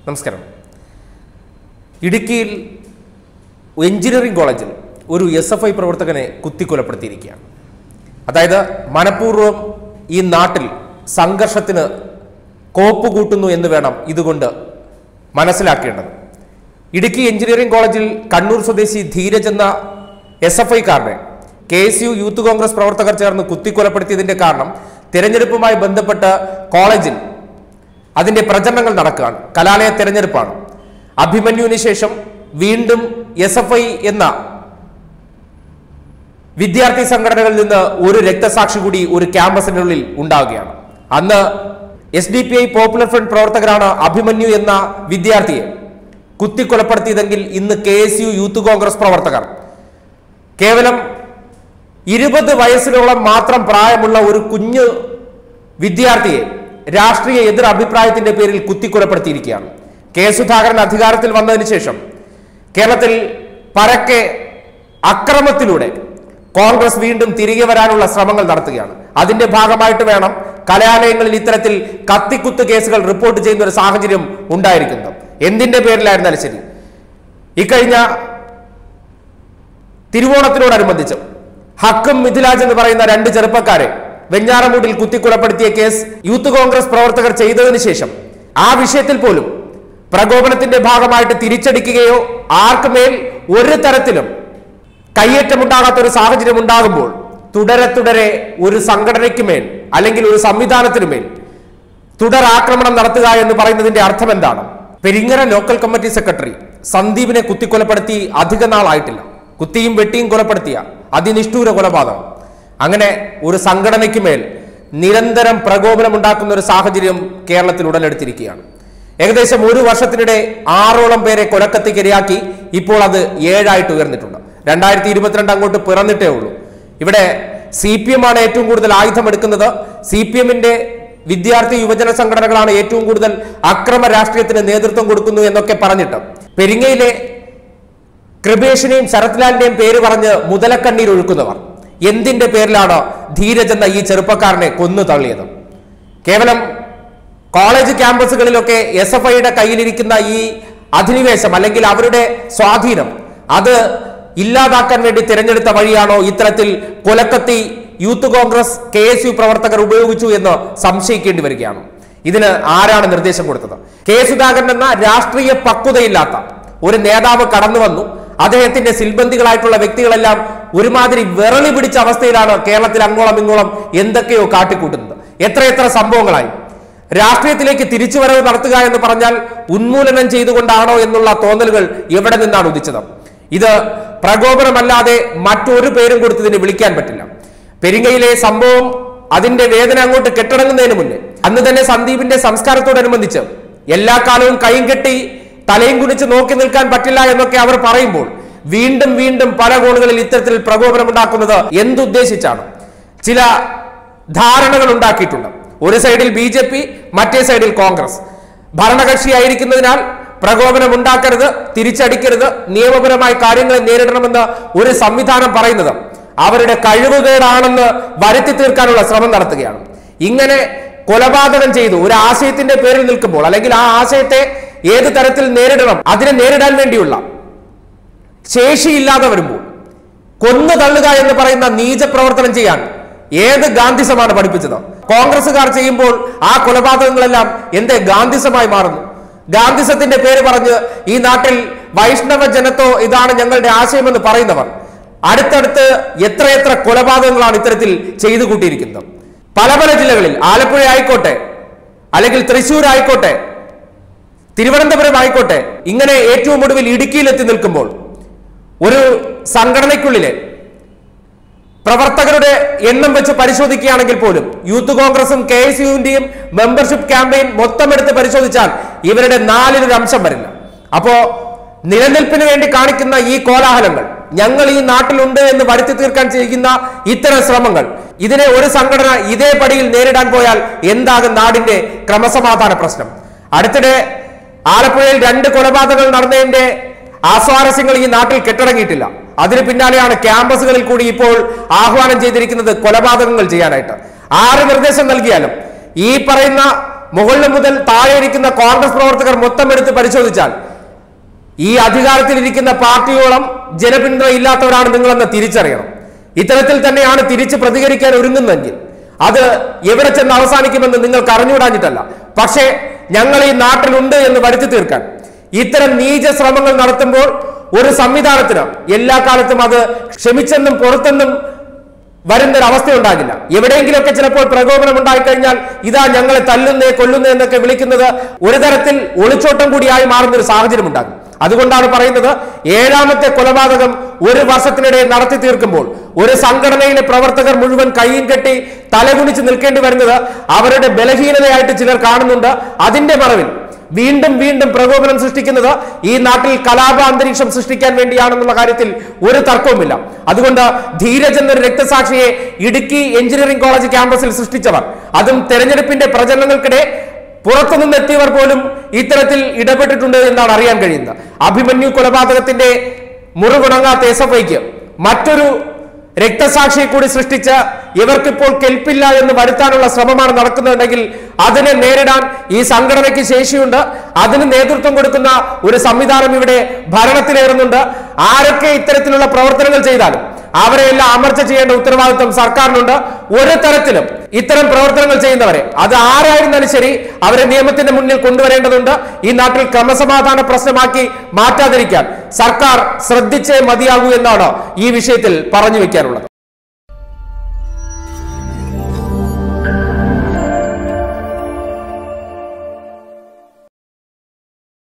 നമസ്കാരം ഇടുക്കിയിൽ എഞ്ചിനീയറിംഗ് കോളേജിൽ ഒരു എസ് എഫ് ഐ പ്രവർത്തകനെ കുത്തിക്കൊലപ്പെടുത്തിയിരിക്കുകയാണ് അതായത് മനഃപൂർവ്വം ഈ നാട്ടിൽ സംഘർഷത്തിന് കോപ്പ് കൂട്ടുന്നു എന്ന് വേണം ഇതുകൊണ്ട് മനസ്സിലാക്കേണ്ടത് ഇടുക്കി എഞ്ചിനീയറിംഗ് കോളേജിൽ കണ്ണൂർ സ്വദേശി ധീരജ് എന്ന എസ് എഫ് ഐക്കാരനെ K S U youth Congress പ്രവർത്തകർ ചേർന്ന് കുത്തിക്കൊലപ്പെടുത്തിയതിന്റെ കാരണം തിരഞ്ഞെടുപ്പുമായി ബന്ധപ്പെട്ട് കോളേജിൽ അതിന്റെ പ്രചരണങ്ങൾ നടക്കുകയാണ് കലാലയ തെരഞ്ഞെടുപ്പാണ് അഭിമന്യുവിന് ശേഷം വീണ്ടും എസ് എഫ് ഐ എന്ന വിദ്യാർത്ഥി സംഘടനകളിൽ നിന്ന് ഒരു രക്തസാക്ഷി കൂടി ഒരു ക്യാമ്പസിനുള്ളിൽ ഉണ്ടാവുകയാണ് അന്ന് S D P I popular front പ്രവർത്തകരാണ് അഭിമന്യു എന്ന വിദ്യാർത്ഥിയെ കുത്തിക്കൊലപ്പെടുത്തിയതെങ്കിൽ ഇന്ന് K S U youth Congress പ്രവർത്തകർ കേവലം ഇരുപത് വയസ്സിനോളം മാത്രം പ്രായമുള്ള ഒരു കുഞ്ഞു വിദ്യാർത്ഥിയെ രാഷ്ട്രീയ എതിർ അഭിപ്രായത്തിന്റെ പേരിൽ കുത്തിക്കൊലപ്പെടുത്തിയിരിക്കുകയാണ് കെ സുധാകരൻ അധികാരത്തിൽ വന്നതിന് ശേഷം കേരളത്തിൽ പരക്കെ അക്രമത്തിലൂടെ കോൺഗ്രസ് വീണ്ടും തിരികെ വരാനുള്ള ശ്രമങ്ങൾ നടത്തുകയാണ് അതിന്റെ ഭാഗമായിട്ട് വേണം കലാലയങ്ങളിൽ ഇത്തരത്തിൽ കത്തിക്കുത്ത് കേസുകൾ റിപ്പോർട്ട് ചെയ്യുന്ന ഒരു സാഹചര്യം ഉണ്ടായിരിക്കുന്നത് എന്തിന്റെ പേരിലായിരുന്നാലും ശരി ഇക്കഴിഞ്ഞ തിരുവോണത്തിനോടനുബന്ധിച്ച് ഹക്കും മിഥിലാജ് എന്ന് പറയുന്ന രണ്ട് ചെറുപ്പക്കാരെ വെഞ്ഞാറമൂടിൽ കുത്തിക്കൊലപ്പെടുത്തിയ കേസ് യൂത്ത് കോൺഗ്രസ് പ്രവർത്തകർ ചെയ്തതിനു ശേഷം ആ വിഷയത്തിൽ പോലും പ്രകോപനത്തിന്റെ ഭാഗമായിട്ട് തിരിച്ചടിക്കുകയോ ആർക്കുമേൽ ഒരു തരത്തിലും കയ്യേറ്റമുണ്ടാകാത്ത ഒരു സാഹചര്യം ഉണ്ടാകുമ്പോൾ തുടരെ തുടരെ ഒരു സംഘടനയ്ക്ക് മേൽ അല്ലെങ്കിൽ ഒരു സംവിധാനത്തിനു മേൽ തുടർ ആക്രമണം നടത്തുക എന്ന് പറയുന്നതിന്റെ അർത്ഥം എന്താണ് പെരിങ്ങര ലോക്കൽ കമ്മിറ്റി സെക്രട്ടറി സന്ദീപിനെ കുത്തിക്കൊലപ്പെടുത്തി അധിക നാളായിട്ടില്ല കുത്തിയും വെട്ടിയും കൊലപ്പെടുത്തിയ അതിനിഷ്ഠൂര കൊലപാതകം അങ്ങനെ ഒരു സംഘടനയ്ക്ക് മേൽ നിരന്തരം പ്രകോപനം ഉണ്ടാക്കുന്ന ഒരു സാഹചര്യം കേരളത്തിൽ ഉടലെടുത്തിരിക്കുകയാണ് ഏകദേശം ഒരു വർഷത്തിനിടെ ആറോളം പേരെ കൊലക്കത്തിക്കിരയാക്കി ഇപ്പോൾ അത് ഏഴായിട്ട് ഉയർന്നിട്ടുണ്ട് രണ്ടായിരത്തി ഇരുപത്തിരണ്ട് അങ്ങോട്ട് പിറന്നിട്ടേ ഉള്ളൂ ഇവിടെ സി പി എം ആണ് ഏറ്റവും കൂടുതൽ ആയുധമെടുക്കുന്നത് സി പി എമ്മിന്റെ വിദ്യാർത്ഥി യുവജന സംഘടനകളാണ് ഏറ്റവും കൂടുതൽ അക്രമ രാഷ്ട്രീയത്തിന് നേതൃത്വം കൊടുക്കുന്നു എന്നൊക്കെ പറഞ്ഞിട്ട് പെരിങ്ങയിലെ കൃപേഷിനെയും ശരത്ലാലിന്റെയും പേര് പറഞ്ഞ് മുതലക്കണ്ണീർ ഒഴുക്കുന്നവർ എന്തിന്റെ പേരിലാണ് ധീരജ് എന്ന ഈ ചെറുപ്പക്കാരനെ കൊന്നു തള്ളിയത് കേവലം കോളേജ് ക്യാമ്പസുകളിലൊക്കെ എസ് എഫ് ഐയുടെ കയ്യിലിരിക്കുന്ന ഈ അധിനിവേശം അല്ലെങ്കിൽ അവരുടെ സ്വാധീനം അത് ഇല്ലാതാക്കാൻ വേണ്ടി തിരഞ്ഞെടുത്ത വഴിയാണോ ഇത്തരത്തിൽ കൊലക്കത്തി youth Congress K S U പ്രവർത്തകർ ഉപയോഗിച്ചു എന്ന് സംശയിക്കേണ്ടി വരികയാണ് ഇതിന് ആരാണ് നിർദ്ദേശം കൊടുത്തത് കെ സുധാകരൻ എന്ന രാഷ്ട്രീയ പക്വതയില്ലാത്ത ഒരു നേതാവ് കടന്നു വന്നു അദ്ദേഹത്തിന്റെ സിൽബന്ധികളായിട്ടുള്ള വ്യക്തികളെല്ലാം ഒരുമാതിരി വിറളി പിടിച്ച അവസ്ഥയിലാണ് കേരളത്തിൽ അങ്ങോളം ഇങ്ങോളം എന്തൊക്കെയോ കാട്ടിക്കൂട്ടുന്നത് എത്രയെത്ര സംഭവങ്ങളായി രാഷ്ട്രീയത്തിലേക്ക് തിരിച്ചുവരവ് നടത്തുക എന്ന് പറഞ്ഞാൽ ഉന്മൂലനം ചെയ്തുകൊണ്ടാണോ എന്നുള്ള തോന്നലുകൾ എവിടെ നിന്നാണ് ഉദിച്ചത് ഇത് പ്രകോപനമല്ലാതെ മറ്റൊരു പേരും കൊടുത്തതിന് വിളിക്കാൻ പറ്റില്ല പെരിങ്ങയിലെ സംഭവം അതിന്റെ വേദന അങ്ങോട്ട് കെട്ടടങ്ങുന്നതിന് മുന്നേ അന്ന് തന്നെ സന്ദീപിന്റെ സംസ്കാരത്തോടനുബന്ധിച്ച് എല്ലാ കാലവും കൈയും കെട്ടി തലയും കുനിച്ച് നോക്കി നിൽക്കാൻ പറ്റില്ല എന്നൊക്കെ അവർ പറയുമ്പോൾ വീണ്ടും വീണ്ടും പല കോണുകളിൽ ഇത്തരത്തിൽ പ്രകോപനമുണ്ടാക്കുന്നത് എന്തുദ്ദേശിച്ചാണ് ചില ധാരണകൾ ഉണ്ടാക്കിയിട്ടുണ്ട് ഒരു സൈഡിൽ ബി ജെ പി മറ്റേ സൈഡിൽ കോൺഗ്രസ് ഭരണകക്ഷിയായിരിക്കുന്നതിനാൽ പ്രകോപനം ഉണ്ടാക്കരുത് തിരിച്ചടിക്കരുത് നിയമപരമായ കാര്യങ്ങളെ നേരിടണമെന്ന് ഒരു സംവിധാനം പറയുന്നത് അവരുടെ കഴിവുകേടാണെന്ന് വരുത്തി തീർക്കാനുള്ള ശ്രമം നടത്തുകയാണ് ഇങ്ങനെ കൊലപാതകം ചെയ്തു ഒരു ആശയത്തിന്റെ പേരിൽ നിൽക്കുമ്പോൾ അല്ലെങ്കിൽ ആ ആശയത്തെ ഏത് തരത്തിൽ നേരിടണം അതിനെ നേരിടാൻ വേണ്ടിയുള്ള ശേഷിയില്ലാതെ വരുമ്പോൾ കൊന്നു തള്ളുക എന്ന് പറയുന്ന നീച പ്രവർത്തനം ചെയ്യാൻ ഏത് ഗാന്ധിസമാണ് പഠിപ്പിച്ചത് കോൺഗ്രസുകാർ ചെയ്യുമ്പോൾ ആ കൊലപാതകങ്ങളെല്ലാം എന്തേ ഗാന്ധിസമായി മാറുന്നു ഗാന്ധിസത്തിന്റെ പേര് പറഞ്ഞ് ഈ നാട്ടിൽ വൈഷ്ണവ ജനത്തോ ഇതാണ് ഞങ്ങളുടെ ആശയമെന്ന് പറയുന്നവർ അടുത്തടുത്ത് എത്രയെത്ര കൊലപാതകങ്ങളാണ് ഇത്തരത്തിൽ ചെയ്തു കൂട്ടിയിരിക്കുന്നത് പല പല ജില്ലകളിൽ ആലപ്പുഴ ആയിക്കോട്ടെ അല്ലെങ്കിൽ തൃശ്ശൂർ ആയിക്കോട്ടെ തിരുവനന്തപുരം ആയിക്കോട്ടെ ഇങ്ങനെ ഏറ്റവും ഒടുവിൽ ഇടുക്കിയിൽ എത്തി നിൽക്കുമ്പോൾ ഒരു സംഘടനയ്ക്കുള്ളിലെ പ്രവർത്തകരുടെ എണ്ണം വെച്ച് പരിശോധിക്കുകയാണെങ്കിൽ പോലും യൂത്ത് കോൺഗ്രസും കെ എസ് യുവിന്റെയും മെമ്പർഷിപ്പ് ക്യാമ്പയിൻ മൊത്തം എടുത്ത് പരിശോധിച്ചാൽ ഇവരുടെ നാലിലൊരു അംശം വരില്ല അപ്പോ നിലനിൽപ്പിന് വേണ്ടി കാണിക്കുന്ന ഈ കോലാഹലങ്ങൾ ഞങ്ങൾ ഈ നാട്ടിലുണ്ട് എന്ന് വരുത്തി തീർക്കാൻ ചെയ്യുന്ന ഇത്തരം ശ്രമങ്ങൾ ഇതിനെ ഒരു സംഘടന ഇതേ പടിയിൽ നേരിടാൻ പോയാൽ എന്താകും നാടിന്റെ ക്രമസമാധാന പ്രശ്നം അടുത്തിടെ ആലപ്പുഴയിൽ രണ്ട് കൊലപാതകങ്ങൾ നടന്നതിന്റെ ആസ്വാരസ്യങ്ങൾ ഈ നാട്ടിൽ കെട്ടടങ്ങിയിട്ടില്ല അതിന് പിന്നാലെയാണ് ക്യാമ്പസുകളിൽ കൂടി ഇപ്പോൾ ആഹ്വാനം ചെയ്തിരിക്കുന്നത് കൊലപാതകങ്ങൾ ചെയ്യാനായിട്ട് ആര് നിർദ്ദേശം നൽകിയാലും ഈ പറയുന്ന മുകളിൽ മുതൽ താഴെ ഇരിക്കുന്ന കോൺഗ്രസ് പ്രവർത്തകർ മൊത്തം എടുത്ത് പരിശോധിച്ചാൽ ഈ അധികാരത്തിലിരിക്കുന്ന പാർട്ടിയോളം ജനപിന്തുണ ഇല്ലാത്തവരാണ് നിങ്ങളെന്ന് തിരിച്ചറിയണം ഇത്തരത്തിൽ തന്നെയാണ് തിരിച്ച് പ്രതികരിക്കാൻ ഒരുങ്ങുന്നതെങ്കിൽ അത് എവിടെ ചെന്ന് അവസാനിക്കുമെന്ന് നിങ്ങൾക്ക് അറിഞ്ഞുകൂടാഞ്ഞിട്ടല്ല പക്ഷേ ഞങ്ങൾ ഈ നാട്ടിലുണ്ട് എന്ന് വരുത്തി തീർക്കാൻ ഇത്തരം നീച ശ്രമങ്ങൾ നടത്തുമ്പോൾ ഒരു സംവിധാനത്തിന് എല്ലാ കാലത്തും അത് ക്ഷമിച്ചെന്നും പുറത്തെന്നും വരുന്ന ഒരു അവസ്ഥ ഉണ്ടാകില്ല എവിടെയെങ്കിലുമൊക്കെ ചിലപ്പോൾ പ്രകോപനം ഉണ്ടായിക്കഴിഞ്ഞാൽ ഇതാ ഞങ്ങളെ തല്ലുന്നേ കൊല്ലുന്നേ എന്നൊക്കെ വിളിക്കുന്നത് ഒരു തരത്തിൽ ഒളിച്ചോട്ടം കൂടിയായി മാറുന്ന ഒരു സാഹചര്യം ഉണ്ടാകും അതുകൊണ്ടാണ് പറയുന്നത് ഏഴാമത്തെ കൊലപാതകം ഒരു വർഷത്തിനിടെ നടത്തി തീർക്കുമ്പോൾ ഒരു സംഘടനയിലെ പ്രവർത്തകർ മുഴുവൻ കൈയും കെട്ടി തലകുനിച്ച് നിൽക്കേണ്ടി വരുന്നത് അവരുടെ ബലഹീനതയായിട്ട് ചിലർ കാണുന്നുണ്ട് അതിന്റെ മറവിൽ വീണ്ടും വീണ്ടും പ്രകോപനം സൃഷ്ടിക്കുന്നത് ഈ നാട്ടിൽ കലാപ അന്തരീക്ഷം സൃഷ്ടിക്കാൻ വേണ്ടിയാണെന്നുള്ള കാര്യത്തിൽ ഒരു തർക്കവുമില്ല അതുകൊണ്ട് ധീരജ് എന്നൊരു രക്തസാക്ഷിയെ ഇടുക്കി എഞ്ചിനീയറിംഗ് കോളേജ് ക്യാമ്പസിൽ സൃഷ്ടിച്ചവർ അതും തെരഞ്ഞെടുപ്പിന്റെ പ്രചരണങ്ങൾക്കിടെ പുറത്തുനിന്ന് എത്തിയവർ പോലും ഇത്തരത്തിൽ ഇടപെട്ടിട്ടുണ്ട് എന്നാണ് അറിയാൻ കഴിയുന്നത് അഭിമന്യു കൊലപാതകത്തിന്റെ മുറിവുണങ്ങാത്ത എസ് എഫ് ഐക്ക് മറ്റൊരു രക്തസാക്ഷിയെ കൂടി സൃഷ്ടിച്ച് ഇവർക്കിപ്പോൾ കെൽപ്പില്ല എന്ന് വരുത്താനുള്ള ശ്രമമാണ് നടക്കുന്നുണ്ടെങ്കിൽ അതിനെ നേരിടാൻ ഈ സംഘടനയ്ക്ക് ശേഷിയുണ്ട് അതിന് നേതൃത്വം കൊടുക്കുന്ന ഒരു സംവിധാനം ഇവിടെ ഭരണത്തിലേറുന്നുണ്ട് ആരൊക്കെ ഇത്തരത്തിലുള്ള പ്രവർത്തനങ്ങൾ ചെയ്താലും അവരെയെല്ലാം അമർച്ച ചെയ്യേണ്ട ഉത്തരവാദിത്വം സർക്കാരിനുണ്ട് ഒരു തരത്തിലും ഇത്തരം പ്രവർത്തനങ്ങൾ ചെയ്യുന്നവരെ അത് ആരായിരുന്നാലും ശരി അവരെ നിയമത്തിന്റെ മുന്നിൽ കൊണ്ടുവരേണ്ടതുണ്ട് ഈ നാട്ടിൽ ക്രമസമാധാന പ്രശ്നമാക്കി മാറ്റാതിരിക്കാൻ സർക്കാർ ശ്രദ്ധിച്ചേ മതിയാകൂ എന്നാണ് ഈ വിഷയത്തിൽ പറഞ്ഞു വെക്കാനുള്ളത്